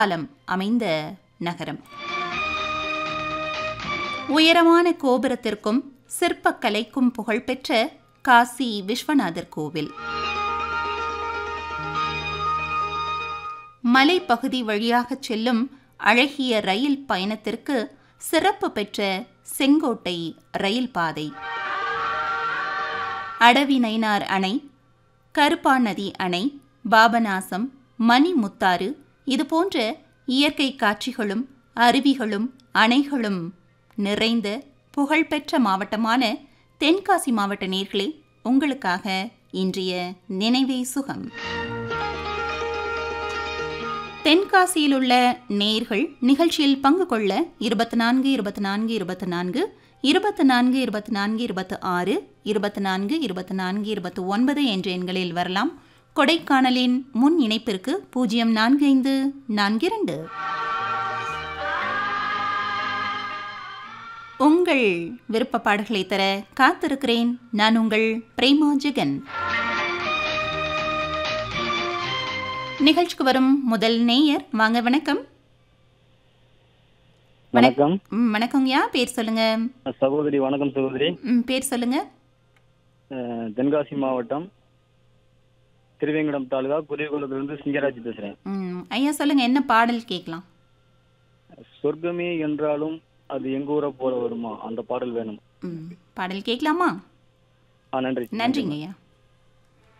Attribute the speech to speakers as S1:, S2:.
S1: காலம் அமைந்த நகரம் உயரமான கோபுரத்திற்கும் சிற்பக்கலைக்கும் புகழ்பெற்ற காசி விஸ்வநாதர் கோவில் மலைப்பகுதி வழியாகச் செல்லும் அழகிய ரயில் பயணத்திற்கு சிறப்பு பெற்ற செங்கோட்டை ரயில் பாதை அடவி நைனார் அணை கருப்பாநதி அணை பாபநாசம் மணிமுத்தாறு இதுபோன்ற இயற்கை காட்சிகளும் அருவிகளும் அணைகளும் நிறைந்த புகழ்பெற்ற மாவட்டமான தென்காசி மாவட்ட நேர்களே உங்களுக்காக இன்றைய நினைவே சுகம் தென்காசியில் உள்ள நேர்கள் நிகழ்ச்சியில் பங்கு கொள்ள இருபத்தி நான்கு இருபத்தி நான்கு இருபத்தி நான்கு இருபத்தி நான்கு இருபத்தி நான்கு இருபத்தி ஆறு இருபத்தி நான்கு இருபத்தி நான்கு இருபத்தி ஒன்பது என்ற எண்களில் வரலாம் கொடைக்கானலின் முன் இணைப்பிற்கு பூஜ்ஜியம் நான்கு ஐந்து நான்கு இரண்டு உங்கள் விருப்ப பாடல்களை தர காத்திருக்கிறேன் நான் உங்கள் பிரேமா ஜெகன் நிகழ்ச்சிக்கு வரும் முதல் நேயர் வாங்க வணக்கம்
S2: வணக்கம்
S1: ம், வணக்கங்கய்யா பேர் சொல்லுங்க
S2: சகோதரி வணக்கம் சகோதரி
S1: ம், பேர் சொல்லுங்க
S2: அஹ், தென்காசி மாவட்டம் திருவேங்கடம் தாலுகா குருகுலத்திலிருந்து சிங்கராஜ் பேசுறேன்
S1: ம், ஐயா சொல்லுங்க என்ன பாடல் கேட்கலாம்
S2: சொர்க்கமே என்றாலும் அது எங்க ஊரை போல வருமா அந்த பாடல் வேணும்
S1: ம், பாடல் கேட்கலாமா
S2: ஆ நன்றி
S1: நன்றிங்க ஐயா